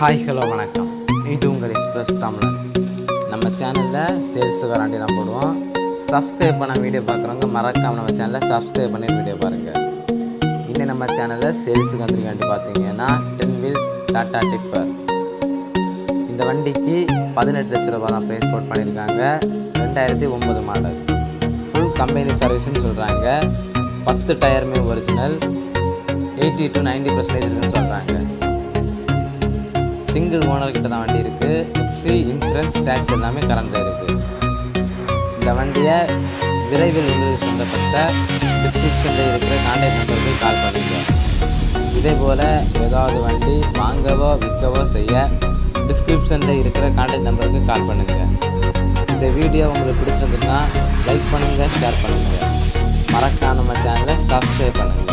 hi hello வணக்கம் இது உங்கள் எக்ஸ்பிரஸ் தமிழன் நம்ம சேனலில் சேல்ஸுக்கு வராண்டி நான் போடுவோம் சப்ஸ்கிரைப் பண்ண வீடியோ பார்க்குறவங்க மறக்காம நம்ம சேனலை சப்ஸ்கிரைப் பண்ணி வீடியோ பாருங்கள் இன்னும் நம்ம சேனலில் சேல்ஸுக்கு வந்திருக்காண்டி பார்த்தீங்கன்னா டென் வீல் டாட்டா டிப்பர் இந்த வண்டிக்கு பதினெட்டு லட்ச ரூபா தான் ப்ரைஸ் போட் பண்ணியிருக்காங்க ரெண்டாயிரத்தி ஒம்பது மாடல் ஃபுல் கம்பெனி சர்வீஸ்னு சொல்கிறாங்க பத்து டயருமே ஒரிஜினல் எயிட்டி டு 90% பர்சன்டேஜ் இருக்குன்னு சொல்கிறாங்க சிங்கிள் ஓனர் கிட்ட தான் வண்டி இருக்குது எப்சி இன்சூரன்ஸ் டேக்ஸ் எல்லாமே கரண்டில் இருக்குது இந்த வண்டியை விரைவில் உங்களுக்கு சொந்தப்பட்ட டிஸ்கிரிப்ஷனில் இருக்கிற கான்டாக்ட் நம்பருக்கு கால் பண்ணுங்க இதே போல் ஏதாவது வண்டி வாங்கவோ விற்கவோ செய்ய டிஸ்கிரிப்ஷனில் இருக்கிற கான்டாக்ட் நம்பருக்கு கால் பண்ணுங்கள் இந்த வீடியோ உங்களுக்கு பிடிச்சிருந்ததுன்னா லைக் பண்ணுங்கள் ஷேர் பண்ணுங்கள் மறக்காம நம்ம சேனலை சப்ஸ்கிரைப் பண்ணுங்கள்